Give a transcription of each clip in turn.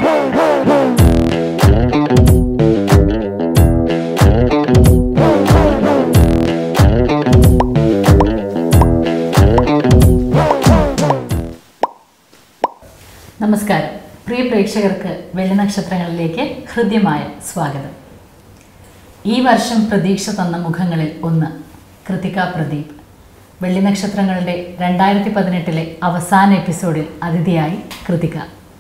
നമസ്കാരം പ്രിയ പ്രേക്ഷകർക്ക് വെള്ളി നക്ഷത്രങ്ങളിലേക്ക് ഹൃദ്യമായ സ്വാഗതം ഈ വർഷം പ്രതീക്ഷ തന്ന മുഖങ്ങളിൽ ഒന്ന് കൃതിക പ്രദീപ് വെള്ളി നക്ഷത്രങ്ങളുടെ രണ്ടായിരത്തി പതിനെട്ടിലെ അവസാന എപ്പിസോഡിൽ അതിഥിയായി കൃതിക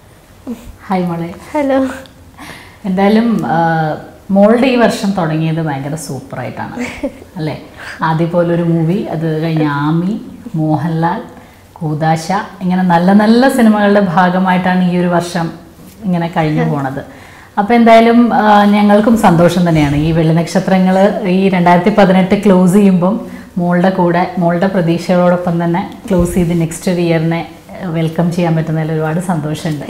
ഹായ് മോളെ ഹലോ എന്തായാലും ആ, മോളുടെ ഈ വർഷം തുടങ്ങിയത് ഭയങ്കര സൂപ്പറായിട്ടാണ് അല്ലേ ആദ്യ പോലൊരു മൂവി അത് കഴിഞ്ഞ ആമി മോഹൻലാൽ കൂതാശ ഇങ്ങനെ നല്ല നല്ല സിനിമകളുടെ ഭാഗമായിട്ടാണ് ഈ ഒരു വർഷം ഇങ്ങനെ കഴിഞ്ഞു പോണത് അപ്പോൾ എന്തായാലും ആ, ഞങ്ങൾക്കും സന്തോഷം തന്നെയാണ് ഈ വെള്ളി നക്ഷത്രങ്ങൾ ഈ രണ്ടായിരത്തി പതിനെട്ട് ക്ലോസ് ചെയ്യുമ്പം മോളുടെ കൂടെ മോളുടെ പ്രതീക്ഷകളോടൊപ്പം തന്നെ ക്ലോസ് ചെയ്ത് നെക്സ്റ്റ് ഒരു ഇയറിനെ വെൽക്കം ചെയ്യാൻ പറ്റുന്നതിൽ ഒരുപാട് സന്തോഷമുണ്ട്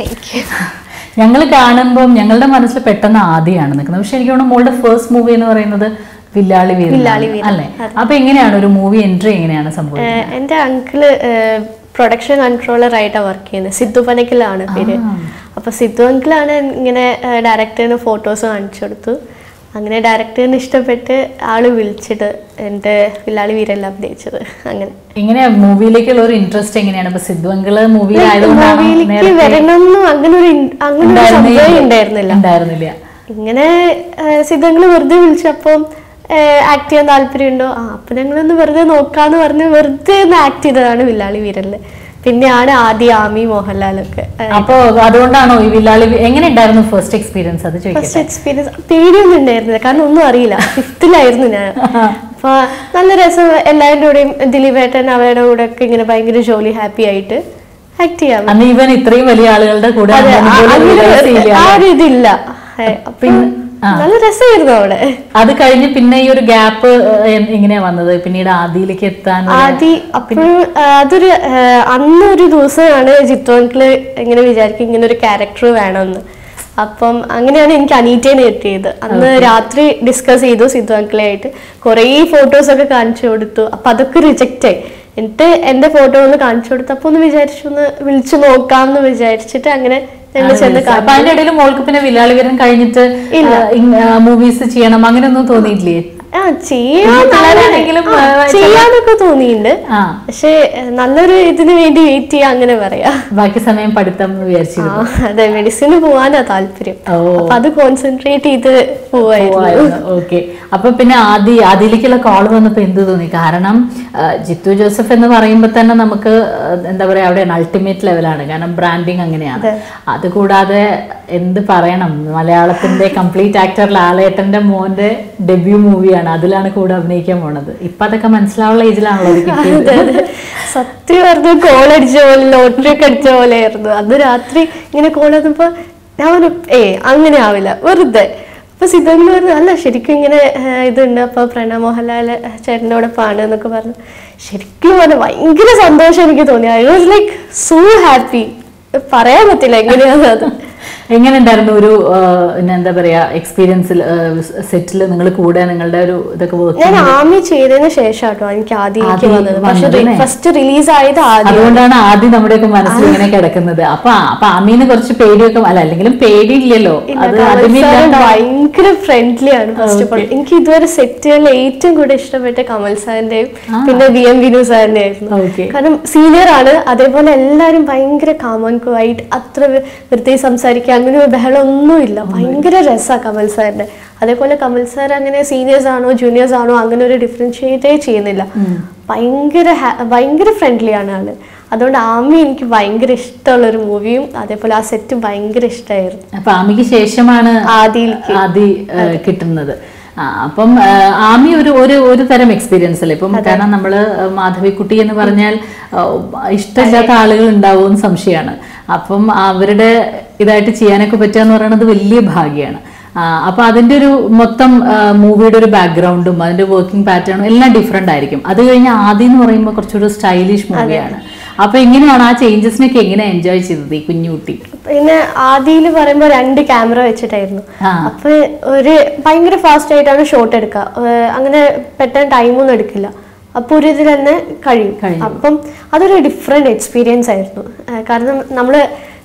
ഞങ്ങൾ കാണുമ്പോൾ ഞങ്ങളുടെ മനസ്സിൽ പെട്ടെന്ന് ആദ്യമാണ് നിൽക്കുന്നത് പക്ഷെ എനിക്ക് തോന്നുന്നു മോളുടെ ഫസ്റ്റ് മൂവി എന്ന് പറയുന്നത് വില്ലാളി വീരൻ വില്ലാളി വീരൻ. അല്ലേ അപ്പൊ എങ്ങനെയാണ് ഒരു മൂവി എൻട്രി എങ്ങനെയാണ് സംഭവിക്കുന്നത് ഏഹ് എൻ്റെ അങ്കിള് പ്രൊഡക്ഷൻ കൺട്രോളർ ആയിട്ടാണ് വർക്ക് ചെയ്യുന്നത് സിദ്ധു പനക്കിലാണ് പേര് അപ്പൊ സിദ്ധു അങ്കിളാണ് ഇങ്ങനെ ഡയറക്ടറിന് ഫോട്ടോസ് കാണിച്ചു കൊടുത്തു അങ്ങനെ ഡയറക്ടറിന് ഇഷ്ടപ്പെട്ട് ആള് വിളിച്ചിട്ട് എൻ്റെ വില്ലാളി വീരെല്ലാം അഭിനയിച്ചത് അങ്ങനെ എങ്ങനെയാ മൂവിയിലേക്കുള്ള ഒരു ഇൻട്രസ്റ്റ് എങ്ങനെയാണ് ഇപ്പൊ സിദ്ധു അങ്കിള് മൂവി ആയതുകൊണ്ടാണ് മൂവിയിലേക്ക് വരണമെന്നും അങ്ങനെ ഒരു ഇൻ- അങ്ങനെ ഒരു സംഭവം ഉണ്ടായിരുന്നില്ല ഉണ്ടായിരുന്നില്ല ഇങ്ങനെ സിദ്ധങ്ങള് വെറുതെ വിളിച്ചപ്പം ആക്ട് ചെയ്യാൻ താല്പര്യമുണ്ടോ ആ അപ്പൊ ഞങ്ങളൊന്ന് വെറുതെ നോക്കാന്ന് പറഞ്ഞ് വെറുതെ ഒന്ന് ആക്ട് ചെയ്തതാണ് വില്ലാളി വീരനില് പിന്നെയാണ് ആദ്യ ആമി മോഹൻലാലൊക്കെ അപ്പൊ അതുകൊണ്ടാണോ ഈ വില്ലാളി വി- എങ്ങനെ ഉണ്ടായിരുന്നു ഫസ്റ്റ് എക്സ്പീരിയൻസ് അത് ചോദിക്കട്ടെ ഫസ്റ്റ് എക്സ്പീരിയൻസ് പേടിയൊന്നും ഉണ്ടായിരുന്നില്ല കാരണം ഒന്നും അറിയില്ല ഫിഫ്തിലായിരുന്നു ഞാൻ അപ്പൊ നല്ല രസം എല്ലാവരുടെ കൂടെയും ദിലീപേട്ടൻ അവരുടെ കൂടെ ഒക്കെ ഇങ്ങനെ ഭയങ്കര ജോലി ഹാപ്പി ആയിട്ട് ആക്ട് ചെയ്യാൻ അന്ന് ഇവൻ ഇത്രയും വലിയ ആളുകളുടെ കൂടെ അതെ, ഉണ്ടെന്ന് ആ- പോലും അങ്ങനെ realize ചെയ്യില്ല. ആ ഒരു ഇതില്ല ഏ, അപ്പൊ നല്ല രസമായിരുന്നു അവിടെ അത് കഴിഞ്ഞ് പിന്നെ ഈ ഒരു ഗ്യാപ്പ് എങ്ങനെയാ വന്നത് പിന്നീട് ആദിയിലേക്ക് എത്താൻ ഒരു- ആദ്യ അപ്പോഴും അതൊരു ആ, അന്നൊരു ദിവസമാണ് ജിത്തു അങ്കിള് ഇങ്ങനെ വിചാരിക്കും ഇങ്ങനെ ഒരു ക്യാരക്ടർ വേണമെന്ന് അപ്പം അങ്ങനെയാണ് എനിക്ക് അനീറ്റേനെ കിട്ടിയത് അന്ന് രാത്രി ഡിസ്കസ് ചെയ്തു സിദ്ധു അങ്കിളായിട്ട് കുറേ ഫോട്ടോസ് ഒക്കെ കാണിച്ചു കൊടുത്തു അപ്പൊ അതൊക്കെ റിജക്റ്റ് ആയി എന്നിട്ട് എന്റെ ഫോട്ടോ ഒന്ന് കാണിച്ചു കൊടുത്തപ്പോ ഒന്ന് വിചാരിച്ചു ഒന്ന് വിളിച്ചു നോക്കാം എന്ന് വിചാരിച്ചിട്ട് അങ്ങനെ ഞങ്ങൾ ചെന്ന് അപ്പൊ അതിന്റെ ഇടയിൽ മോൾക്ക് പിന്നെ വില്ലാളി വീരൻ കഴിഞ്ഞിട്ട് മൂവീസ് ചെയ്യണം അങ്ങനെയൊന്നും തോന്നിയിട്ടില്ലേ ആ ചെയ്യാൻ പിള്ളേരാണെങ്കിലും, ആ, ആ, ചെയ്യാനൊക്കെ തോന്നിയിട്ടുണ്ട് ആ പക്ഷെ നല്ലൊരു ഇതിന് വേണ്ടി വെയിറ്റ് ചെയ്യാ അങ്ങനെ പറയാ ബാക്കി സമയം പഠിത്തം എന്ന് വിചാരിച്ചിരുന്നു ആ, അതെ മെഡിസിന് പോവാനാ താല്പര്യം ഓ. അപ്പൊ അത് കോൺസെൻട്രേറ്റ് ചെയ്ത് പോവായിരുന്നു ഓക്കെ അപ്പൊ പിന്നെ ആദി ആദിയിലേക്കുള്ള കോൾ വന്നപ്പോ എന്ത് തോന്നി കാരണം ആ, ജിത്തു ജോസഫ് എന്ന് പറയുമ്പോൾ തന്നെ നമുക്ക് ആ, എന്താ പറയാ അവിടെയാണ് അൾട്ടിമേറ്റ് ലെവലാണ് കാരണം ബ്രാൻഡിങ് അങ്ങനെയാണ് അതുകൂടാതെ എന്ത് പറയണം മലയാളത്തിന്റെ കംപ്ലീറ്റ് ആക്ടർ ലാലേട്ടന്റെ മോന്റെ ഡെബ്യൂ മൂവിയാണ് അതിലാണ് കൂടെ അഭിനയിക്കാൻ പോണത് ഇപ്പൊ അതൊക്കെ മനസ്സിലാവുള്ള ഏജിലാണല്ലോ അത് കിട്ടിയത് അതെ, അതെ. സത്യം പറഞ്ഞു കോൾ അടിച്ച പോലെ ലോട്ടറി ഒക്കെ അടിച്ച പോലെ ആയിരുന്നു അന്ന് രാത്രി ഇങ്ങനെ കോൾ വന്നപ്പോ ഞാൻ പറഞ്ഞു ഏ അങ്ങനെ ആവില്ല വെറുതെ അപ്പൊ സിദ്ധങ്ങൾ പറഞ്ഞു അല്ല ശരിക്കും ഇങ്ങനെ ഏ, ഇതുണ്ട് അപ്പൊ പ്രണവ് മോഹൻലാൽ ചേട്ടനോടൊപ്പമാണ് എന്നൊക്കെ പറഞ്ഞു ശരിക്കും പറഞ്ഞു ഭയങ്കര സന്തോഷം എനിക്ക് തോന്നി I was like so happy പറയാൻ പറ്റില്ല എങ്ങനെയാന്ന് അത് എങ്ങനെ ഉണ്ടായിരുന്നു ഒരു ആ, പിന്നെ എന്താ പറയാ എക്സ്പീരിയൻസിൽ സെറ്റിൽ നിങ്ങൾ കൂടെ നിങ്ങളുടെ ഒരു ഇതൊക്കെ വർക്ക് ഞാൻ ആമി ചെയ്തതിന് ശേഷം കേട്ടോ എനിക്ക് ആദ്യമായിട്ട് ആദ്യം വന്നത് പക്ഷെ വന്നതല്ലേ? ഫസ്റ്റ് റിലീസ് ആയത് ആദ്യം അതുകൊണ്ടാണ് ആദ്യം നമ്മുടെയൊക്കെ മനസ്സിൽ ഇങ്ങനെ കിടക്കുന്നത് അപ്പൊ അപ്പൊ അമീന് കുറച്ച് പേടിയൊക്കെ അല്ല അല്ലെങ്കിലും പേടിയില്ലല്ലോ അത് കമൽ ആദ്യമേ സാറ് ഇല്ലാത്ത- ഭയങ്കര ഫ്രണ്ട്ലി ആണ് ഫസ്റ്റ് ഓഫ് ഓൾ എനിക്ക് ഇതുവരെ സെറ്റുകളിൽ ഏറ്റവും കൂടുതൽ ഇഷ്ടപ്പെട്ട കമൽ സാറിന്റെയും പിന്നെ വി എം വിനു സാറിന്റെ ആയിരുന്നു Okay. കാരണം സീനിയർ ആണ് അതേപോലെ എല്ലാരും ഭയങ്കര കാമൻ ക്വൈറ്റ് അത്ര വൃ- വൃത്തി സംസാരിക്കുക അങ്ങനെ ഒരു ബഹളം ഒന്നുമില്ല ഭയങ്കര രസാ കമൽ സാറിന്റെ അതേപോലെ കമൽ സാർ അങ്ങനെ സീനിയേഴ്സ് ആണോ ജൂനിയേഴ്സ് ആണോ അങ്ങനെ ഒരു ഡിഫറൻഷിയേറ്റേ ചെയ്യുന്നില്ല ഭയങ്കര ഹാ- ഭയങ്കര ഫ്രണ്ട്ലി ആണ് ആള് അതുകൊണ്ട് ആമി എനിക്ക് ഭയങ്കര ഇഷ്ടമുള്ള ഒരു മൂവിയും അതേപോലെ ആ സെറ്റും ഭയങ്കര ഇഷ്ടമായിരുന്നു അപ്പൊ ആമിക്ക് ശേഷമാണ് ആദിയിലേക്ക് ആദി ആ, കിട്ടുന്നത് ആ, അപ്പം ആ, ആമി ഒരു ഒരു ഒരു തരം എക്സ്പീരിയൻസ് അല്ലേ ഇപ്പം കാരണം നമ്മള് മാധവിക്കുട്ടി എന്ന് പറഞ്ഞാൽ ആ, ഇഷ്ടമില്ലാത്ത ആളുകൾ ഉണ്ടാവുമെന്ന് സംശയമാണ് അപ്പം അവരുടെ ഇതായിട്ട് ചെയ്യാനൊക്കെ പറ്റുക എന്ന് പറയുന്നത് വലിയ ഭാഗ്യമാണ് ആ, അപ്പൊ അതിന്റെ ഒരു മൊത്തം മൂവിയുടെ ഒരു ബാക്ക്ഗ്രൗണ്ടും അതിന്റെ വർക്കിംഗ് പാറ്റേണും എല്ലാം ഡിഫറെന്റ് ആയിരിക്കും അത് കഴിഞ്ഞ് ആദ്യം എന്ന് പറയുമ്പോൾ കുറച്ചൊരു സ്റ്റൈലിഷ് മൂവിയാണ് അപ്പൊ എങ്ങനെയാണ് ആ ചേഞ്ചസിനൊക്കെ എങ്ങനെ എൻജോയ് ചെയ്തത് ഈ കുഞ്ഞുകുട്ടി പിന്നെ ആദിയിൽ പറയുമ്പോൾ രണ്ട് ക്യാമറ വെച്ചിട്ടായിരുന്നു ആ. അപ്പൊ ഒരു ഭയങ്കര ഫാസ്റ്റ് ആയിട്ടാണ് ഷോട്ട് എടുക്കുക ഏർ അങ്ങനെ പെട്ടെന്ന് ടൈമൊന്നും എടുക്കില്ല അപ്പൊ ഒരു ഇതിൽ തന്നെ കഴിയും കഴിയും. അപ്പം അതൊരു ഡിഫറെന്റ് എക്സ്പീരിയൻസ് ആയിരുന്നു ഏർ കാരണം നമ്മള്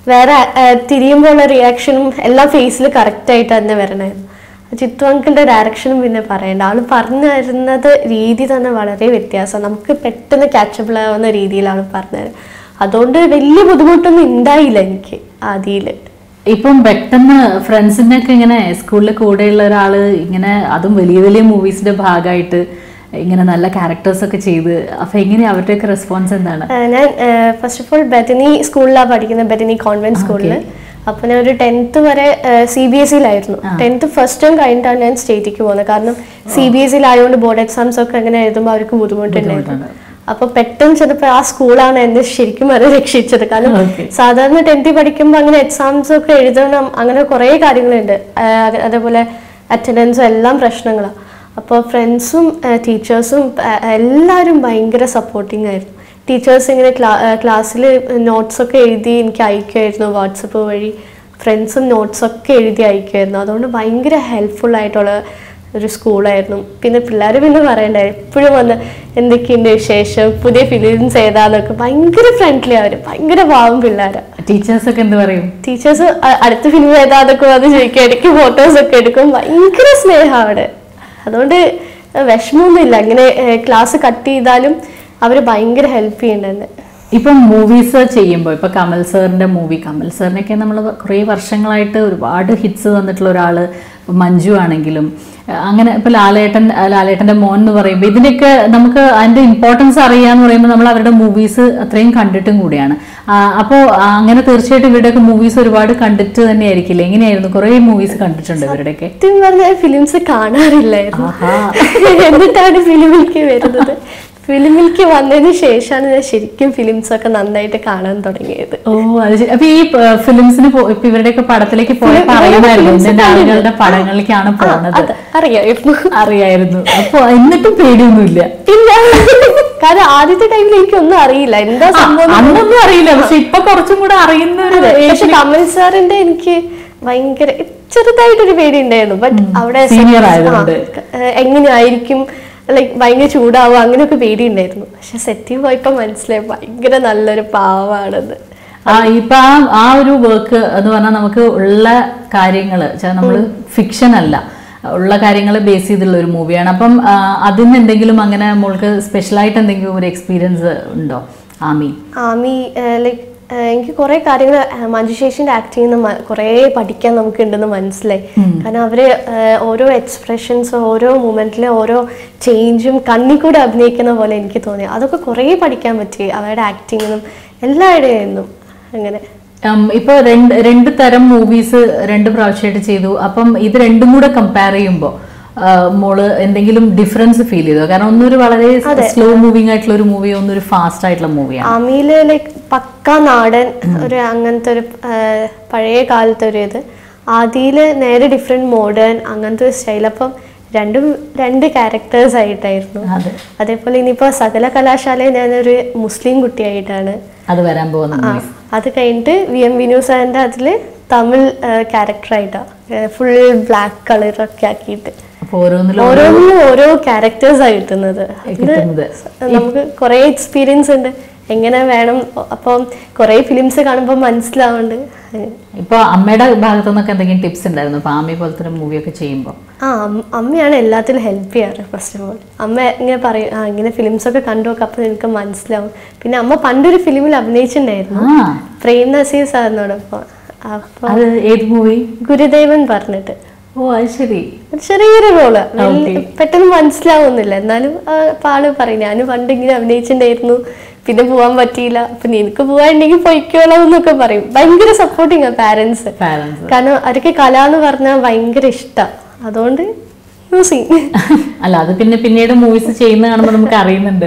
വേറെ ആ, തിരിയുമ്പോൾ ഉള്ള റിയാക്ഷനും എല്ലാം ഫേസിൽ കറക്റ്റ് ആയിട്ട് തന്നെ വരണമായിരുന്നു ചിത്തു അങ്കിളുടെ ഡയറക്ഷനും പിന്നെ പറയണ്ട ആള് പറഞ്ഞു തരുന്നത് രീതി തന്നെ വളരെ വ്യത്യാസം നമുക്ക് പെട്ടെന്ന് ക്യാച്ചബിൾ ആവുന്ന രീതിയിലാണ് പറഞ്ഞത് അതുകൊണ്ട് വലിയ ബുദ്ധിമുട്ടൊന്നും ഉണ്ടായില്ല എനിക്ക് ആദിയില് ഇപ്പം പെട്ടെന്ന് ഫ്രണ്ട്സിനൊക്കെ ഇങ്ങനെ സ്കൂളിൽ കൂടെയുള്ള ഒരാള് ഇങ്ങനെ അതും വലിയ വലിയ മൂവീസിന്റെ ഭാഗമായിട്ട് ഇങ്ങനെ നല്ല ക്യാരക്ടേഴ്സ് ഒക്കെ ചെയ്ത് അപ്പൊ എങ്ങനെയാ അവരുടെയൊക്കെ റെസ്പോൺസ് എന്താണ് ആ, ഞാൻ ഫസ്റ്റ് ഓഫ് ഓൾ ബെറ്റനി സ്കൂളിലാണ് പഠിക്കുന്നത് ബെറ്റനി കോൺവെന്റ് സ്കൂളിൽ അപ്പൊ ഞാൻ ഒരു ടെൻത്ത് വരെ സി ബി എസ് സിയിലായിരുന്നു ടെൻത്ത് ഫസ്റ്റ് ടൈം കഴിഞ്ഞിട്ടാണ് ഞാൻ സ്റ്റേറ്റിലേക്ക് പോകുന്നത് കാരണം സി ബി എസ് സിയിലായതുകൊണ്ട് ബോർഡ് എക്സാംസ് ഒക്കെ അങ്ങനെ എഴുതുമ്പോൾ അവർക്ക് ബുദ്ധിമുട്ടുണ്ടായിരുന്നു അപ്പൊ പെട്ടെന്ന് ചെന്നപ്പോ ആ സ്കൂളാണ് എന്നെ ശരിക്കും അത് രക്ഷിച്ചത് കാരണം Okay. സാധാരണ ടെൻത്തിൽ പഠിക്കുമ്പോൾ അങ്ങനെ എക്സാംസ് ഒക്കെ എഴുതണം അങ്ങനെ കുറേ കാര്യങ്ങളുണ്ട് ആ, അത് അതേപോലെ അറ്റൻഡൻസും എല്ലാം പ്രശ്നങ്ങളാണ് അപ്പോൾ ഫ്രണ്ട്സും ടീച്ചേഴ്സും എല്ലാവരും ഭയങ്കര സപ്പോർട്ടിങ് ആയിരുന്നു ടീച്ചേഴ്സ് ഇങ്ങനെ ക്ലാ ക്ലാസ്സിൽ നോട്ട്സൊക്കെ എഴുതി എനിക്ക് അയക്കുമായിരുന്നു വാട്സപ്പ് വഴി ഫ്രണ്ട്സും നോട്ട്സൊക്കെ എഴുതി അയക്കുമായിരുന്നു അതുകൊണ്ട് ഭയങ്കര ഹെൽപ്ഫുൾ ആയിട്ടുള്ള ഒരു സ്കൂളായിരുന്നു പിന്നെ പിള്ളേർ പിന്നെ പറയണ്ടേ എപ്പോഴും വന്ന് എന്തൊക്കെയുണ്ട് വിശേഷം പുതിയ ഫിലിംസ് ഏതാന്നൊക്കെ ഭയങ്കര ഫ്രണ്ട്ലി അവർ ഭയങ്കര പാവം പിള്ളേരാ ടീച്ചേഴ്സ് ഒക്കെ എന്ത് പറയും ടീച്ചേഴ്സ് അടുത്ത ഫിലിം ഏതാന്നൊക്കെ വന്ന് ചോദിക്കും ഇടയ്ക്ക് ഫോട്ടോസ് ഒക്കെ എടുക്കും ഭയങ്കര സ്നേഹം അവിടെ അതുകൊണ്ട് വിഷമമൊന്നുമില്ല ഇങ്ങനെ ക്ലാസ് കട്ട് ചെയ്താലും അവർ ഭയങ്കര ഹെൽപ്പ് ചെയ്യുന്നുണ്ട് ഇപ്പം മൂവീസ് ചെയ്യുമ്പോൾ ഇപ്പൊ കമൽ സാറിന്റെ മൂവി കമൽ സാറിനൊക്കെ നമ്മൾ കുറേ വർഷങ്ങളായിട്ട് ഒരുപാട് ഹിറ്റ്സ് തന്നിട്ടുള്ള ഒരാള് ഇപ്പൊ മഞ്ജു ആണെങ്കിലും അഹ് അങ്ങനെ ഇപ്പൊ ലാലേട്ടൻ അഹ് ലാലേട്ടന്റെ മോൻ എന്ന് പറയുമ്പോൾ ഇതിനൊക്കെ നമുക്ക് അതിന്റെ ഇമ്പോർട്ടൻസ് അറിയാന്ന് പറയുമ്പോൾ നമ്മൾ അവരുടെ മൂവീസ് അത്രയും കണ്ടിട്ടും കൂടിയാണ് അപ്പോൾ അങ്ങനെ തീർച്ചയായിട്ടും ഇവരുടെയൊക്കെ മൂവീസ് ഒരുപാട് കണ്ടിട്ട് തന്നെ ആയിരിക്കില്ലേ എങ്ങനെയായിരുന്നു കുറേ മൂവീസ് കണ്ടിട്ടുണ്ട് ഇവരുടെയൊക്കെ സത്യം പറഞ്ഞാൽ ഫിലിംസ് കാണാറില്ലായിരുന്നു ആഹാ. എന്നിട്ടാണ് ഫിലിമിലേക്ക് വരുന്നത് ഫിലിമിലേക്ക് വന്നതിന് ശേഷമാണ് ഞാൻ ശരിക്കും ഫിലിംസ് ഒക്കെ നന്നായിട്ട് കാണാൻ തുടങ്ങിയത് ഓ അത് ശരി അപ്പൊ ഈ ഫിലിംസിന് ഇപ്പൊ ഇവരുടെയൊക്കെ പടത്തിലേക്ക് പോയപ്പോ ഇവരുടെ അറിയുമായിരുന്നു films ഇന്ന കണ്ടിട്ടുണ്ട്. ആളുകളുടെ പടങ്ങളിലേക്കാണ് ആ, പോണത് അത് അറിയായിരുന്നു അറിയായിരുന്നു അപ്പൊ എന്നിട്ടും പേടിയൊന്നുമില്ല ഇല്ല കാരണം ആദ്യത്തെ ടൈമിൽ എനിക്കൊന്നും അറിയില്ല എന്താ ആ, സംഭവം എന്ന് അന്നൊന്നും അറിയില്ല പക്ഷെ ഇപ്പൊ കുറച്ചും കൂടെ അറിയുന്ന ഒരു അതെ age പക്ഷെ കമൽ സാറിന്റെ എനിക്ക് ഭയങ്കര ചെറുതായിട്ടൊരു പേടി ഉണ്ടായിരുന്നു ബട്ട് അവിടെ Senior ആ, ആയതുകൊണ്ട്. ഏഹ് എങ്ങനെയായിരിക്കും ലൈക്ക് ഭയങ്കര ചൂടാവും അങ്ങനെയൊക്കെ പേടി ഉണ്ടായിരുന്നു പക്ഷെ സെറ്റിൽ പോയപ്പോ മനസ്സിലായി ഭയങ്കര നല്ലൊരു പാവാണെന്ന് ആ ഇപ്പൊ ആ ആ ഒരു വർക്ക് എന്ന് പറഞ്ഞാൽ നമുക്ക് ഉള്ള കാര്യങ്ങൾ നമ്മൾ ഫിക്ഷൻ അല്ല ഉള്ള കാര്യങ്ങൾ ബേസ് ചെയ്തുള്ള ഒരു മൂവിയാണ് അപ്പം ആ, അതിന് എന്തെങ്കിലും അങ്ങനെ മോൾക്ക് സ്പെഷ്യലായിട്ട് എന്തെങ്കിലും ഒരു എക്സ്പീരിയൻസ് ഉണ്ടോ ആമി ആമി ലൈക്ക് എനിക്ക് കുറെ കാര്യങ്ങൾ മഞ്ജുശേഷിന്റെ ആക്ടിങ് നിന്ന് കുറെ പഠിക്കാൻ നമുക്ക് ഉണ്ടെന്ന് മനസ്സിലായി കാരണം അവര് ഏഹ്, ഓരോ എക്സ്പ്രഷൻസും ഓരോ മൂമെന്റിലെ ഓരോ ചേഞ്ചും കണ്ണിൽ കൂടെ അഭിനയിക്കുന്ന പോലെ എനിക്ക് തോന്നി അതൊക്കെ കുറെ പഠിക്കാൻ പറ്റി അവരുടെ ആക്ടിങ്ങിനും എല്ലായിടെയും അങ്ങനെ ഉം, ഇപ്പൊ രണ്ട് രണ്ട് തരം മൂവീസ് രണ്ട് പ്രാവശ്യമായിട്ട് ചെയ്തു അപ്പം ഇത് രണ്ടും കൂടെ കമ്പയർ ചെയ്യുമ്പോൾ മോള് എന്തെങ്കിലും ഡിഫറൻസ് ഫീൽ ചെയ്തോ കാരണം ഒന്നൊരു വളരെ സ്ലോ മൂവിങ് ആയിട്ടുള്ള ഒരു മൂവി ഒന്നൊരു ഫാസ്റ്റ് ആയിട്ടുള്ള മൂവിയാണ് ആമിയില് ലൈക്ക് പക്ക നാടൻ ഒരു അങ്ങനത്തെ ഒരു ഏഹ്, പഴയ കാലത്തെ ഒരു ഇത് ആദിയില് നേരെ ഡിഫറെന്റ് മോഡേൺ അങ്ങനത്തെ ഒരു സ്റ്റൈൽ അപ്പം രണ്ടും രണ്ട് ക്യാരക്ടേഴ്സ് ആയിട്ടായിരുന്നു അതെ അതേപോലെ ഇനിയിപ്പോൾ സകല കലാശാലയിൽ ഞാനൊരു മുസ്ലിം കുട്ടിയായിട്ടാണ് അത് വരാൻ പോകുന്ന ആ, മൂവീസ് അത് കഴിഞ്ഞിട്ട് വി എം വിനു സാറിൻ്റെ അതിൽ തമിഴ് ക്യാരക്ടറായിട്ടാണ് ഫുൾ ബ്ലാക്ക് കളറൊക്കെ ആക്കിയിട്ട് അപ്പൊ ഓരോന്നിലും ഓരോന്നിനും ഓരോ ക്യാരക്ടേഴ്സാണ് കിട്ടുന്നത് അതില് കിട്ടുന്നത് നമുക്ക് കുറേ എക്സ്പീരിയൻസ് ഉണ്ട് എങ്ങനെ വേണം അപ്പം കുറേ ഫിലിംസ് കാണുമ്പോൾ മനസ്സിലാവുന്നുണ്ട് അങ്ങനെ. ഇപ്പൊ അമ്മയുടെ ഭാഗത്തു നിന്നൊക്കെ എന്തെങ്കിലും ടിപ്സ് ഉണ്ടായിരുന്നു ഇപ്പൊ ആമി പോലത്തെ ഒരു മൂവിയൊക്കെ ചെയ്യുമ്പോൾ ആ അം- അമ്മയാണ് എല്ലാത്തിലും ഹെൽപ്പ് ചെയ്യാറ് ഫസ്റ്റ് ഓഫ് ഓൾ അമ്മ ഇങ്ങനെ പറയും ആ ഇങ്ങനെ ഫിലിംസ് ഒക്കെ കണ്ടു നോക്കാം അപ്പം നിനക്ക് മനസ്സിലാവും പിന്നെ അമ്മ പണ്ടൊരു ഫിലിമിൽ അഭിനയിച്ചിട്ടുണ്ടായിരുന്നു ആ പ്രേം നസീർ സാറിനോടൊപ്പം അപ്പോൾ അത് ഏത് മൂവി ഗുരുദേവൻ പറഞ്ഞിട്ട് ഓ അത് ശരി ഒരു ചെറിയൊരു റോള് Okay. പെട്ടെന്ന് മനസ്സിലാവുന്നില്ല എന്നാലും ആ, അപ്പൊ ആള് പറയും ഞാൻ പണ്ട് ഇങ്ങനെ അഭിനയിച്ചിട്ടുണ്ടായിരുന്നു പിന്നെ പോവാൻ പറ്റിയില്ല അപ്പൊ നിനക്ക് പോവാനുണ്ടെങ്കിൽ പൊയ്ക്കോളാം എന്നൊക്കെ പറയും ഭയങ്കര സപ്പോർട്ടിങ് ആ പാരന്റ്സ് പാരന്റ്സ് കാരണം അവർക്ക് കല എന്ന് പറഞ്ഞാൽ ഭയങ്കര ഇഷ്ടം അതുകൊണ്ട് യൂസ് അല്ല അത് പിന്നെ പിന്നീട് മൂവീസ് ചെയ്യുന്ന കാണുമ്പോൾ നമുക്ക് അറിയുന്നുണ്ട്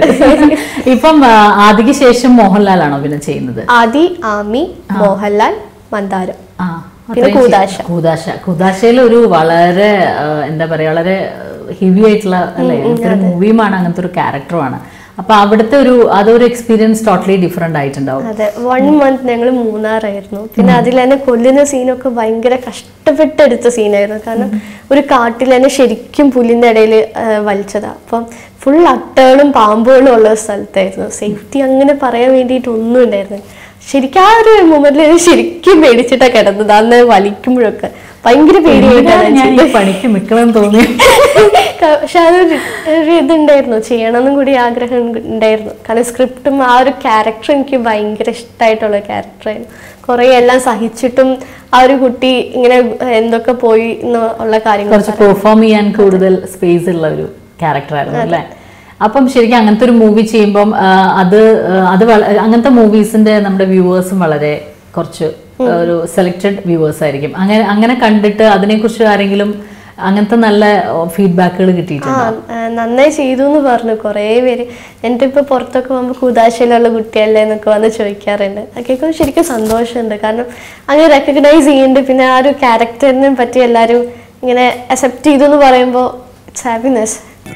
ഇപ്പം ആ, ആദിക്ക് ശേഷം മോഹൻലാലാണോ പിന്നെ ചെയ്യുന്നത് ആദി ആമി മോഹൻലാൽ മന്ദാരം ആ പിന്നെ അത്രയും കൂദാശ. ചെയ്തു. കൂദാശ കൂദാശയിൽ ഒരു വളരെ ആ, എന്താ പറയാ വളരെ ഹെവി ആയിട്ടുള്ള അല്ലെ അങ്ങനത്തെ ഒരു മൂവിയുമാണ് അങ്ങനത്തെ ഒരു ക്യാരക്ടറുമാണ് അപ്പൊ അവിടുത്തെ ഒരു അതൊരു എക്സ്പീരിയൻസ് ടോട്ടലി ഡിഫറെന്റ് ആയിട്ടുണ്ടാവും അതെ വൺ മന്ത് ഞങ്ങൾ മൂന്നാറായിരുന്നു പിന്നെ അതിൽ തന്നെ കൊല്ലുന്ന സീനൊക്കെ ഭയങ്കര കഷ്ടപ്പെട്ടെടുത്ത സീനായിരുന്നു കാരണം ഒരു കാട്ടിൽ തന്നെ ശരിക്കും പുല്ലിന്റെ ഇടയിൽ വലിച്ചതാ അപ്പം ഫുൾ അട്ടകളും പാമ്പുകളും ഉള്ള ഒരു സ്ഥലത്തായിരുന്നു സേഫ്റ്റി അങ്ങനെ പറയാൻ വേണ്ടിയിട്ട് ഒന്നും ഉണ്ടായിരുന്നു ശരിക്കും ആ ഒരു മൊമെന്റിൽ ശരിക്കും പേടിച്ചിട്ടാ കിടന്നത് അന്ന് വലിക്കുമ്പോഴൊക്കെ ഭയങ്കര പേടിയായിട്ടാണ് ഞാൻ ചെയ്തത്. ഈ പണിക്ക് നിൽക്കണമെന്ന് തോന്നി പക്ഷെ അതൊരു ഒരു ഇതുണ്ടായിരുന്നു ചെയ്യണമെന്നും കൂടി ആഗ്രഹം ഉണ്ടായിരുന്നു കാരണം സ്ക്രിപ്റ്റും ആ ഒരു ക്യാരക്ടർ എനിക്ക് ഭയങ്കര ഇഷ്ടമായിട്ടുള്ള ക്യാരക്ടറായിരുന്നു കുറേ എല്ലാം സഹിച്ചിട്ടും ആ ഒരു കുട്ടി ഇങ്ങനെ എന്തൊക്കെ പോയി എന്ന് ഉള്ള കാര്യങ്ങൾ കുറച്ച് പെർഫോം ചെയ്യാൻ കൂടുതൽ സ്പേസ് ഉള്ള ഒരു ക്യാരക്ടർ ആയിരുന്നു അല്ലേ അപ്പം ശരിക്കും അങ്ങനത്തെ ഒരു മൂവി ചെയ്യുമ്പം ആ, അത് ആ, അത് വള- അങ്ങനത്തെ മൂവീസിന്റെ നമ്മുടെ വ്യൂവേഴ്സും വളരെ കുറച്ച് ഒരു സെലക്റ്റഡ് വ്യൂവേഴ്സ് ആയിരിക്കും അങ്ങനെ അങ്ങനെ കണ്ടിട്ട് അതിനെക്കുറിച്ച് ആരെങ്കിലും അങ്ങനത്തെ നല്ല ഫീഡ്ബാക്കുകൾ ആ കിട്ടിയിട്ടുണ്ട് ആ, നന്നായി ചെയ്തു എന്ന് പറഞ്ഞു കുറേ പേര് എൻ്റെ ഇപ്പൊ പുറത്തൊക്കെ പോകുമ്പോൾ കുതാശയിലുള്ള കുട്ടിയല്ലേ എന്നൊക്കെ വന്ന് ചോദിക്കാറുണ്ട് അതൊക്കെ ശരിക്കും സന്തോഷമുണ്ട് കാരണം അങ്ങനെ റെക്കഗ്നൈസ് ചെയ്യുന്നുണ്ട് പിന്നെ ആ ഒരു ക്യാരക്ടറിനെ പറ്റി എല്ലാവരും ഇങ്ങനെ അക്സെപ്റ്റ് ചെയ്തു എന്ന് പറയുമ്പോൾ ഇറ്റ്സ് ഹാപ്പിനെസ്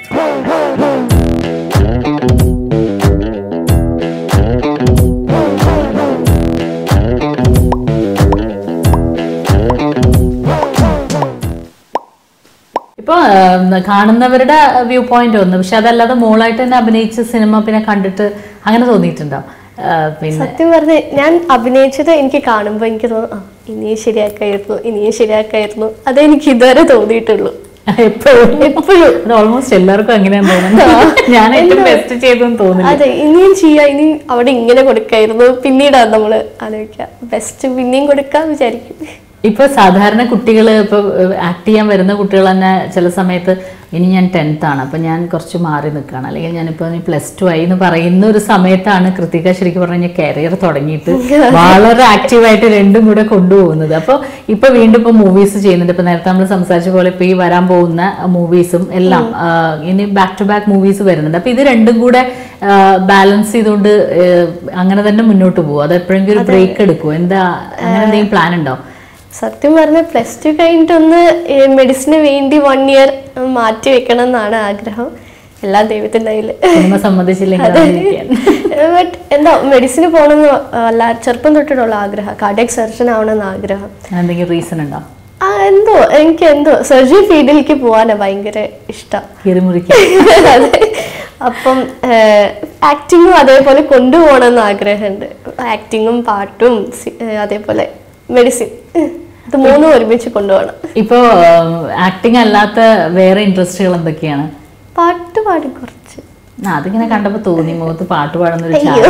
ഇപ്പൊ ആ, കാണുന്നവരുടെ വ്യൂ പോയിന്റ് ഒന്ന് പക്ഷെ അതല്ലാതെ മോളായിട്ട് തന്നെ അഭിനയിച്ച സിനിമ പിന്നെ കണ്ടിട്ട് അങ്ങനെ തോന്നിയിട്ടുണ്ടോ ആ, പിന്നെ സത്യം പറഞ്ഞ് ഞാൻ അഭിനയിച്ചത് എനിക്ക് കാണുമ്പോൾ എനിക്ക് തോന്നും ആ ഇനിയും ശരിയാക്കായിരുന്നു ഇനിയും ശരിയാക്കായിരുന്നു അതേ എനിക്ക് ഇതുവരെ തോന്നിയിട്ടുള്ളൂ എപ്പോഴും എപ്പോഴും അത് ഓൾമോസ്റ്റ് എല്ലാവർക്കും അങ്ങനെയാന്ന് തോന്നുന്നു ഞാൻ ഏറ്റവും ബെസ്റ്റ് ചെയ്തെന്ന് തോന്നുന്നു അതെ ഇനിയും ചെയ്യാം ഇനിയും അവിടെ ഇങ്ങനെ കൊടുക്കായിരുന്നു പിന്നീടാണ് നമ്മൾ ആലോചിക്കുക ബെസ്റ്റ് പിന്നെയും കൊടുക്കാൻ വിചാരിക്കും ഇപ്പൊ സാധാരണ കുട്ടികൾ ഇപ്പൊ ആക്ട് ചെയ്യാൻ വരുന്ന കുട്ടികൾ തന്നെ ചില സമയത്ത് ഇനി ഞാൻ ടെൻത്ത് ആണ് അപ്പൊ ഞാൻ കുറച്ച് മാറി നിൽക്കുകയാണ് അല്ലെങ്കിൽ ഞാനിപ്പോ പ്ലസ് ടു ആയി എന്ന് പറയുന്ന ഒരു സമയത്താണ് കൃതിക ശരിക്കും പറഞ്ഞ കരിയർ തുടങ്ങിയിട്ട് വളരെ ആക്റ്റീവായിട്ട് രണ്ടും കൂടെ കൊണ്ടുപോകുന്നത് അപ്പോൾ ഇപ്പൊ വീണ്ടും ഇപ്പൊ മൂവീസ് ചെയ്യുന്നുണ്ട് ഇപ്പൊ നേരത്തെ നമ്മൾ സംസാരിച്ച പോലെ ഇപ്പൊ ഈ വരാൻ പോകുന്ന മൂവീസും എല്ലാം ആ, ഇനി ബാക്ക് ടു ബാക്ക് മൂവീസ് വരുന്നുണ്ട് അപ്പൊ ഇത് രണ്ടും കൂടെ ബാലൻസ് ചെയ്തുകൊണ്ട് ആ, അങ്ങനെ തന്നെ മുന്നോട്ട് പോകും അത് എപ്പോഴെങ്കിലും ഒരു ബ്രേക്ക് എടുക്കുമോ എന്താ അങ്ങനെ എന്തെങ്കിലും പ്ലാൻ ഉണ്ടോ സത്യം പറഞ്ഞ പ്ലസ് ടു കഴിഞ്ഞിട്ടൊന്ന് മെഡിസിന് വേണ്ടി വൺ ഇയർ മാറ്റി വെക്കണം എന്നാണ് ആഗ്രഹം എല്ലാ ദൈവത്തിൻ്റെ കയ്യിൽ സിനിമ സമ്മതിച്ചില്ലെങ്കിൽ അഭിനയിക്കാൻ. ബട്ട് എന്താ മെഡിസിന് പോകണമെന്ന് അല്ല ചെറുപ്പം തൊട്ടിട്ടുള്ള ആഗ്രഹം കാർഡിയക് സർജൻ ആവണമെന്ന് ആഗ്രഹം അങ്ങനെ എന്തെങ്കിലും റീസൺ ഉണ്ടോ ആ എന്തോ എനിക്ക് എന്തോ സർജറി ഫീൽഡിലേക്ക് പോകാനാണ് ഭയങ്കര ഇഷ്ടം കീറിമുറിക്കാൻ അതെ അപ്പം ആക്ടിങ്ങും അതേപോലെ കൊണ്ടുപോകണമെന്ന് ആഗ്രഹമുണ്ട് ആക്ടിങ്ങും പാട്ടും സി- ഏഹ് അതേപോലെ മെഡിസിൻ ഇത് മൂന്നും ഒരുമിച്ച് കൊണ്ടുപോകണം ഇപ്പോ ആക്ടിങ് അല്ലാത്ത വേറെ ഇൻട്രസ്റ്റുകൾ എന്തൊക്കെയാണ് പാട്ട് പാടി കുറച്ച് ആ, അതിങ്ങനെ കണ്ടപ്പോ തോന്നി മുഖത്ത് പാട്ട് പാടുന്ന ഒരു അയ്യോ.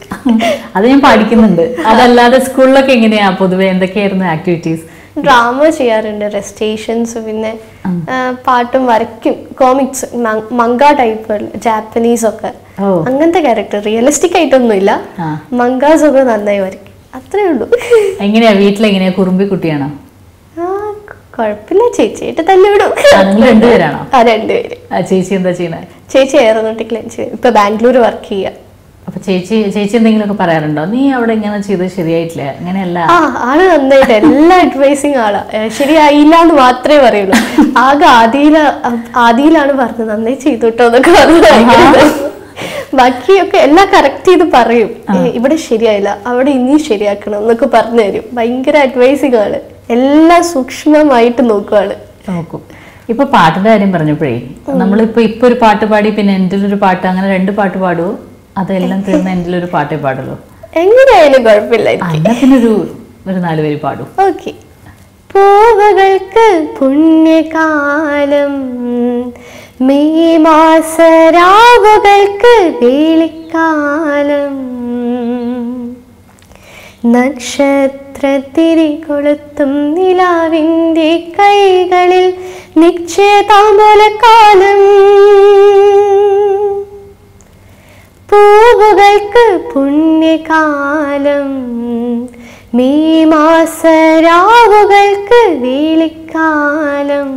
അത് ഞാൻ പഠിക്കുന്നുണ്ട് അതല്ലാതെ സ്കൂളിലൊക്കെ എങ്ങനെയാ പൊതുവെ എന്തൊക്കെയായിരുന്നു ആക്ടിവിറ്റീസ് ഡ്രാമ ചെയ്യാറുണ്ട് റെസ്റ്റേഷൻസ് പിന്നെ ആ, പാട്ടും വരയ്ക്കും കോമിക്സ് മങ്ക ടൈപ്പ് ജാപ്പനീസ് ഒക്കെ ഓ അങ്ങനത്തെ ക്യാരക്ടർ റിയലിസ്റ്റിക് ആയിട്ടൊന്നുമില്ല ആ മങ്കാസ് ഒക്കെ നന്നായി വരയ്ക്കും അത്രേ ഉള്ളൂ എങ്ങനെയാ വീട്ടിലെങ്ങനെയാ കുറുമ്പി കുട്ടിയാണോ ആ കുഴപ്പമില്ല ചേച്ചിയായിട്ട് തന്നെ വിടും ആ, നിങ്ങൾ രണ്ടുപേരാണോ ആ രണ്ടുപേര് ആ, ചേച്ചി എന്താ ചെയ്യണേ ചേച്ചി എയറോനോട്ടിക്കൽ എഞ്ചിനീയർ ഇപ്പൊ ബാംഗ്ലൂർ വർക്ക് ചെയ്യുക അപ്പൊ ചേച്ചി ചേച്ചി എന്തെങ്കിലുമൊക്കെ പറയാറുണ്ടോ നീ അവിടെ ഇങ്ങനെ ചെയ്തത് ശരിയായിട്ടില്ല അങ്ങനെയല്ല ആ ആള് നന്നായിട്ട് എല്ലാ അഡ്വൈസിങ് ആളാ ഏ, ശരിയായില്ല എന്ന് മാത്രമേ പറയുള്ളൂ ആകെ ആദിയില ആദിയിലാണ് പറഞ്ഞത് നന്നായി ചെയ്തു കേട്ടോ എന്നൊക്കെ പറഞ്ഞു ഭയങ്കര ഇതായിരുന്നു. ബാക്കിയൊക്കെ എല്ലാം കറക്റ്റ് ചെയ്ത് പറയും ഏ, ഇവിടെ ശരിയായില്ല അവിടെ ഇനിയും ശരിയാക്കണം എന്നൊക്കെ പറഞ്ഞു തരും ഭയങ്കര അഡ്വൈസിങ് ആണ് എല്ലാം സൂക്ഷ്മമായിട്ട് നോക്കുവാണ് നോക്കും ഇപ്പൊ പാട്ടിന്റെ കാര്യം പറഞ്ഞപ്പോഴേ നമ്മളിപ്പോ ഇപ്പൊ ഒരു പാട്ട് പാടി പിന്നെ എൻ്റെ പാട്ട് അങ്ങനെ രണ്ട് പാട്ട് പാടുവോ അതെല്ലാം തീർന്ന എൻ്റെ ഒരു പാട്ടേ പാടുള്ളൂ എങ്ങനെയായാലും കുഴപ്പമില്ല ആ, എന്നാ പിന്നെ ഒരു ഒരു നാല് പേര് പാടും ഓക്കെ പൂവകൾക്ക് പുണ്യകാലം മെയ് മാസരാവുകൾക്ക് വേളിക്കാലം നക്ഷത്രത്തിരി കൊളുത്തും നിലാവിൻ്റെ കൈകളിൽ നിശ്ചയതാമ്പൂലക്കാലം പൂവുകൾക്ക് പുണ്യകാലം മെയ് മാസരാവുകൾക്ക് വേലിക്കാലം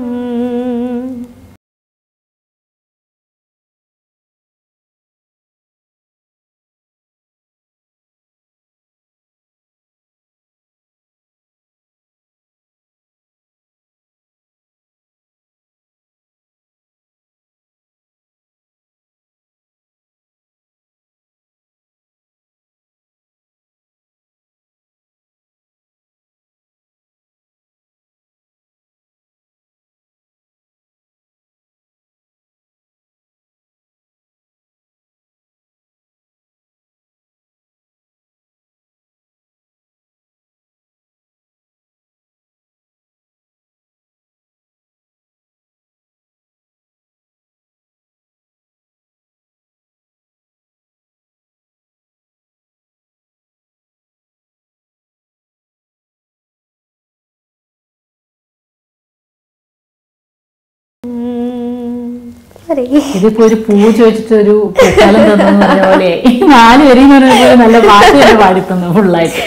അതെ ഇതിപ്പോ ഒരു പൂ ചോദിച്ചിട്ട് ഒരു പൂക്കാലം തന്നു പറഞ്ഞ പോലെ നാല് വരി എന്ന് പറയുമ്പോൾ നല്ല പാട്ട് തന്നെ പാടിത്തന്നു ഫുള്ളായിട്ട്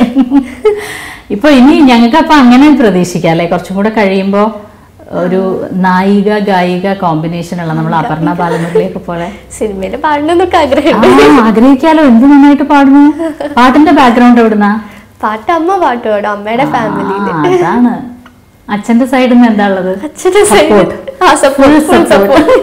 ഇപ്പൊ ഇനി ഞങ്ങൾക്ക് അപ്പൊ അങ്ങനെ പ്രതീക്ഷിക്കാം അല്ലെ കുറച്ചും കൂടെ കഴിയുമ്പോ ഒരു നായിക ഗായിക കോമ്പിനേഷൻ ഉള്ള നമ്മൾ അപർണ ബാലമുരളിയൊക്കെ പോലെ സിനിമയിൽ പാടണമെന്നൊക്കെ ആ ആഗ്രഹമുണ്ട് ആഗ്രഹിക്കാലോ എന്ത് നന്നായിട്ട് പാടുന്നു പാട്ടിന്റെ ബാക്ക്ഗ്രൗണ്ട് എവിടുന്നാ പാട്ട് അമ്മ പാട്ട് പാടും അമ്മയുടെ ഫാമിലിയിൽ ആ, അതാണ് അച്ഛന്റെ സൈഡിൽ നിന്ന് എന്താ ഉള്ളത് അച്ഛന്റെ Support. ആ സപ്പോർട്ട് ഫുൾ സപ്പോർട്ട്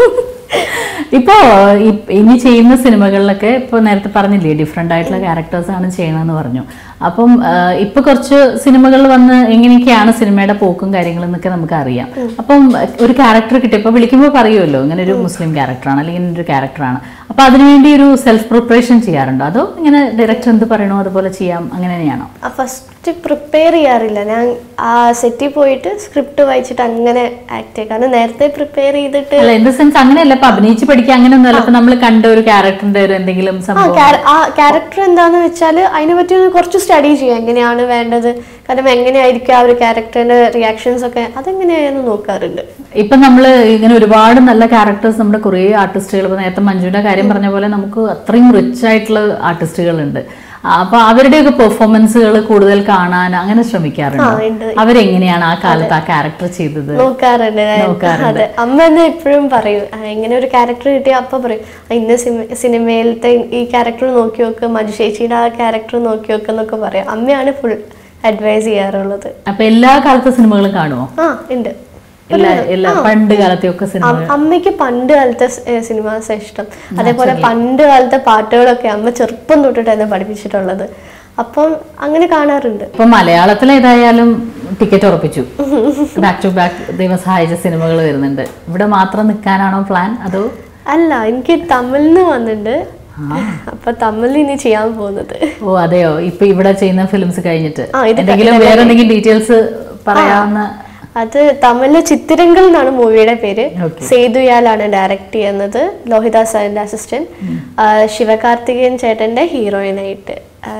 ഇപ്പോ ഇ- ഇനി ചെയ്യുന്ന സിനിമകളിലൊക്കെ ഇപ്പൊ നേരത്തെ പറഞ്ഞില്ലേ ഡിഫറെന്റ് ആയിട്ടുള്ള ക്യാരക്ടേഴ്സ് ആണ് ചെയ്യണമെന്ന് പറഞ്ഞു അപ്പം ആ, ഇപ്പൊ കുറച്ച് സിനിമകൾ വന്ന് എങ്ങനെയൊക്കെയാണ് സിനിമയുടെ പോക്കും കാര്യങ്ങളും എന്നൊക്കെ നമുക്ക് അറിയാം അപ്പം ഒരു ക്യാരക്ടർ കിട്ടിയപ്പോൾ വിളിക്കുമ്പോൾ പറയുമല്ലോ ഇങ്ങനെ ഒരു മുസ്ലിം ക്യാരക്ടറാണ് അല്ലെങ്കിൽ ഇങ്ങനെ ഒരു ക്യാരക്ടറാണ് അപ്പൊ അതിനുവേണ്ടി ഒരു സെൽഫ് പ്രിപ്പറേഷൻ ചെയ്യാറുണ്ടോ അതോ ഇങ്ങനെ ഡയറക്ടർ എന്ത് പറയണോ അതുപോലെ ചെയ്യാം അങ്ങനെ തന്നെയാണോ ഫസ്റ്റ് പ്രിപ്പയർ ചെയ്യാറില്ല ഞാൻ ആ സെറ്റിൽ പോയിട്ട് സ്ക്രിപ്റ്റ് വായിച്ചിട്ട് അങ്ങനെ ആക്ട് ചെയ്യും കാരണം നേരത്തെ പ്രിപ്പയർ ചെയ്തിട്ട് അല്ല ഇൻ ദ സെൻസ് അങ്ങനെയല്ല ഇപ്പൊ അഭിനയിച്ച് പഠിക്കുക അങ്ങനെയൊന്നുമല്ല ഇപ്പൊ നമ്മൾ കണ്ട ഒരു ക്യാരക്ടറിന്റെ ഒരു എന്തെങ്കിലും ആ സംഭവം ക്യാര- ആ ക്യാരക്ടർ എന്താന്ന് വെച്ചാൽ അതിനെ പറ്റി ഒന്ന് കുറച്ച് സ്റ്റഡി ചെയ്യാം എങ്ങനെയാണ് വേണ്ടത് കാരണം എങ്ങനെയായിരിക്കും ആ ഒരു ക്യാരക്ടറിന്റെ റിയാക്ഷൻസ് ഒക്കെ അതെങ്ങനെയാണെന്ന് നോക്കാറുണ്ട് ഇപ്പൊ നമ്മള് ഇങ്ങനെ ഒരുപാട് നല്ല ക്യാരക്ടേഴ്സ് നമ്മുടെ കുറേ ആർട്ടിസ്റ്റുകൾ ഇപ്പൊ നേരത്തെ മഞ്ജുവിന്റെ കാര്യം പറഞ്ഞ പോലെ നമുക്ക് അത്രയും റിച്ച് ആയിട്ടുള്ള ആർട്ടിസ്റ്റുകളുണ്ട് അപ്പൊ അവരുടെയൊക്കെ പെർഫോമൻസുകൾ കൂടുതൽ കാണാൻ അങ്ങനെ ആ, ശ്രമിക്കാറുണ്ട് ഉണ്ട്. അവരെങ്ങനെയാണ് ആ കാലത്ത് ആ ക്യാരക്ടർ ചെയ്തത് നോക്കാറുണ്ട് ഞാൻ. നോക്കാറുണ്ട്. അതെ അമ്മ എന്നെ എപ്പോഴും പറയും ആ, ഇങ്ങനെ ഒരു ക്യാരക്ടർ കിട്ടിയ അപ്പൊ പറയും "ആ, ഇന്ന സിനിമ സിനിമയിലത്തെ ഈ ക്യാരക്ടർ നോക്കി നോക്ക് മഞ്ജു ചേച്ചിയുടെ ആ ക്യാരക്ടർ നോക്കി നോക്ക് എന്നൊക്കെ പറയും അമ്മയാണ് ഫുൾ അഡ്വൈസ് ചെയ്യാറുള്ളത് അപ്പൊ എല്ലാ കാലത്തെ സിനിമകളും കാണുമോ ആ ഉണ്ട് എല്ലാ എല്ലാ പണ്ട് കാലത്തെയൊക്കെ സിനിമ അം- അമ്മയ്ക്ക് പണ്ട് കാലത്തെ സിനിമാസ് ഇഷ്ടം അതേപോലെ പണ്ട് കാലത്തെ പാട്ടുകളൊക്കെ അമ്മ ചെറുപ്പം തൊട്ടിട്ട് എന്നെ പഠിപ്പിച്ചിട്ടുള്ളത് അപ്പം അങ്ങനെ കാണാറുണ്ട് ഇപ്പൊ മലയാളത്തിൽ ഏതായാലും ടിക്കറ്റ് ഉറപ്പിച്ചു ബാക്ക് ടു ബാക്ക് ദൈവം സഹായിച്ച സിനിമകൾ വരുന്നുണ്ട് ഇവിടെ മാത്രം നിൽക്കാനാണോ പ്ലാൻ അതോ അല്ല എനിക്ക് തമിഴിന്ന് വന്നിട്ടുണ്ട് അപ്പൊ തമിഴിൽ ഇനി ചെയ്യാൻ പോകുന്നത് ഓ അതെയോ ഇപ്പൊ ഇവിടെ ചെയ്യുന്ന ഫിലിംസ് കഴിഞ്ഞിട്ട് ആ, ഇത് എന്തെങ്കിലും വേറെ എന്തെങ്കിലും ഡീറ്റെയിൽസ് പറയാവുന്ന അത് തമിഴില് ചിത്തിരങ്കൽ എന്നാണ് മൂവിയുടെ പേര് Okay. സേതുയാലാണ് ഡയറക്ട് ചെയ്യുന്നത് ലോഹിദാസ് സാറിന്റെ അസിസ്റ്റന്റ് ശിവകാർത്തികേയൻ ചേട്ടന്റെ ഹീറോയിനായിട്ട് ആ,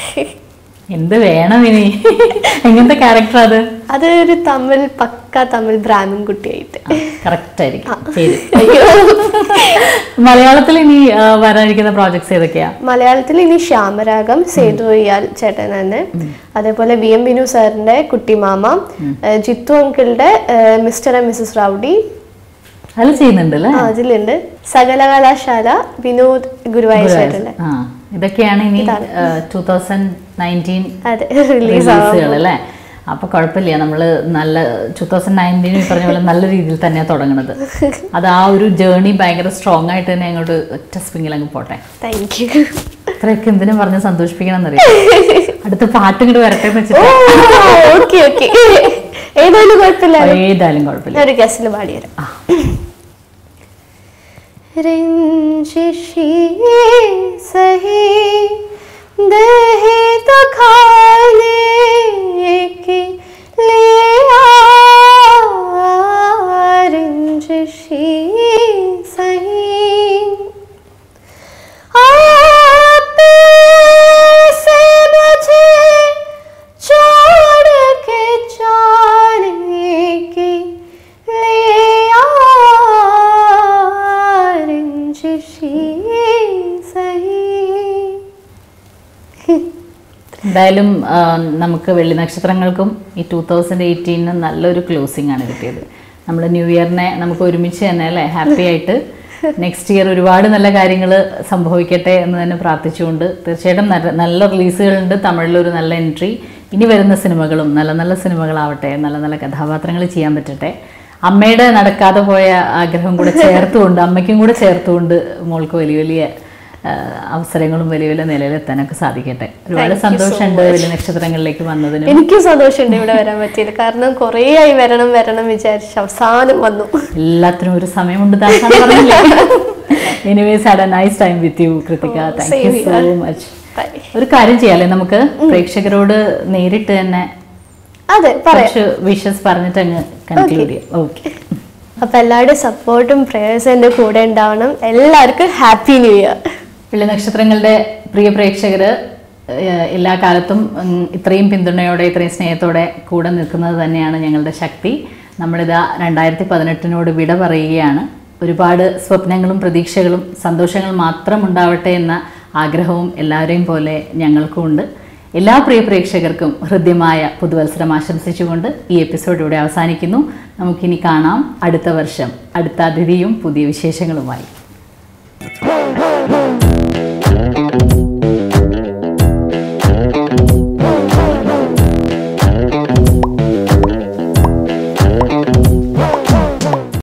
എന്ത് വേണം ഇനി എങ്ങനത്തെ ക്യാരക്ടർ അത് അത് ഒരു തമിഴ് പക്ക തമിഴ് ബ്രാഹ്മിൻ കുട്ടിയായിട്ട് കറക്റ്റ് ആയിരിക്കും പേര് മലയാളത്തിൽ ഇനി ആ, വരാനിരിക്കുന്ന പ്രോജക്ട്സ് ഏതൊക്കെയാ മലയാളത്തിൽ ഇനി ശ്യാമരാഗം സേതു അയ്യാൽ ചേട്ടൻ തന്നെ അതേപോലെ വി എം ബിനു സാറിന്റെ കുട്ടിമാമ ഏഹ് ജിത്തു അങ്കിളുടെ മിസ്റ്റർ ആൻഡ് മിസ്സസ് റൗഡി അത് ചെയ്യുന്നുണ്ട് അല്ലേ ആ, അതിലുണ്ട് സകലകലാശാല വിനോദ് ഗുരുവായൂർ ചേട്ടന്റെ ആ ഇതൊക്കെയാണ് ഇനി ടൂ തൗസൻഡ് നയൻറ്റീൻ അതെ റിലീസ് റിലീസുകൾ അല്ലേ അപ്പൊ കുഴപ്പമില്ല നമ്മള് നല്ല ടൂ തൗസൻഡ് നയൻറ്റീൻ ഈ പറഞ്ഞ പോലെ നല്ല രീതിയിൽ തന്നെയാണ് തുടങ്ങുന്നത് അത് ആ ഒരു ജേർണി ഭയങ്കര സ്ട്രോങ് ആയിട്ട് തന്നെ അങ്ങോട്ട് ഒറ്റ സ്പിങ്ങിൽ അങ്ങ് പോട്ടെ താങ്ക് യു ഇത്രയൊക്കെ എന്തിനും പറഞ്ഞ് സന്തോഷിപ്പിക്കണം എന്നറിയാം അടുത്ത പാട്ട് ഇങ്ങോട്ട് വരട്ടെ എന്ന് വെച്ചിട്ട് ഓക്കെ ഓക്കെ ഏതായാലും കുഴപ്പമില്ല ഏതായാലും കുഴപ്പമില്ല ഞാൻ ഒരു ഗസ്റ്റിൽ പാടിത്തരാം രഞ്ജിഷി സഹി ദഹേ तो खाने के लिया रंजिशी सही आप से मुझे छोड़ के जाने के लिया रंजिशी सही എന്തായാലും ആ, നമുക്ക് വെള്ളി നക്ഷത്രങ്ങൾക്കും ഈ ടൂ തൗസൻഡ് എയ്റ്റീനിന് നല്ലൊരു ക്ലോസിംഗ് ആണ് കിട്ടിയത് നമ്മൾ ന്യൂ ഇയറിനെ നമുക്ക് ഒരുമിച്ച് തന്നെ അല്ലേ ഹാപ്പി ആയിട്ട് നെക്സ്റ്റ് ഇയർ ഒരുപാട് നല്ല കാര്യങ്ങൾ സംഭവിക്കട്ടെ എന്ന് തന്നെ പ്രാർത്ഥിച്ചുകൊണ്ട് തീർച്ചയായിട്ടും നല്ല നല്ല റിലീസുകളുണ്ട് തമിഴിലൊരു നല്ല എൻട്രി ഇനി വരുന്ന സിനിമകളും നല്ല നല്ല സിനിമകളാവട്ടെ നല്ല നല്ല കഥാപാത്രങ്ങൾ ചെയ്യാൻ പറ്റട്ടെ അമ്മയുടെ നടക്കാതെ പോയ ആഗ്രഹം കൂടെ ചേർത്തുകൊണ്ട് അമ്മയ്ക്കും കൂടെ ചേർത്തുകൊണ്ട് മോൾക്ക് വലിയ വലിയ ആ, അവസരങ്ങളും വലിയ വലിയ നിലയിലെത്താനൊക്കെ സാധിക്കട്ടെ ഒരുപാട് സന്തോഷമുണ്ട് വലിയ നക്ഷത്രങ്ങളിലേക്ക് വന്നതിനും എനിക്കും സന്തോഷമുണ്ട് ഇവിടെ വരാൻ പറ്റിയത് കാരണം കുറേ ആയി വരണം വരണം വിചാരിച്ച് അവസാനം വന്നു എല്ലാത്തിനും ഒരു സമയമുണ്ട് താങ്കൾ പറഞ്ഞില്ലേ anyways had a nice time with you Krithika thank you same so here. Much Bye. ഒരു കാര്യം ചെയ്യാല്ലേ നമുക്ക് പ്രേക്ഷകരോട് നേരിട്ട് തന്നെ അതെ പറയാം കുറച്ച് വിഷസ് പറഞ്ഞിട്ട് അങ്ങ് കൺക്ലൂഡ് ചെയ്യാം ഓക്കെ അപ്പൊ എല്ലാവരുടെയും സപ്പോർട്ടും പ്രേയേഴ്സും എൻ്റെ കൂടെ ഉണ്ടാവണം എല്ലാവർക്കും ഹാപ്പി ന്യൂ ഇയർ വെള്ളി നക്ഷത്രങ്ങളുടെ പ്രിയ പ്രേക്ഷകർ എല്ലാ കാലത്തും ഉം, ഇത്രയും പിന്തുണയോടെ ഇത്രയും സ്നേഹത്തോടെ കൂടെ നിൽക്കുന്നത് തന്നെയാണ് ഞങ്ങളുടെ ശക്തി നമ്മളിതാ രണ്ടായിരത്തി പതിനെട്ടിനോട് വിട പറയുകയാണ് ഒരുപാട് സ്വപ്നങ്ങളും പ്രതീക്ഷകളും സന്തോഷങ്ങളും മാത്രം ഉണ്ടാവട്ടെ എന്ന ആഗ്രഹവും എല്ലാവരെയും പോലെ ഞങ്ങൾക്കും ഉണ്ട് എല്ലാ പ്രിയ പ്രേക്ഷകർക്കും ഹൃദ്യമായ പുതുവത്സരം ആശംസിച്ചുകൊണ്ട് ഈ എപ്പിസോഡ് ഇവിടെ അവസാനിക്കുന്നു നമുക്കിനി കാണാം അടുത്ത വർഷം അടുത്ത അതിഥിയും പുതിയ വിശേഷങ്ങളുമായി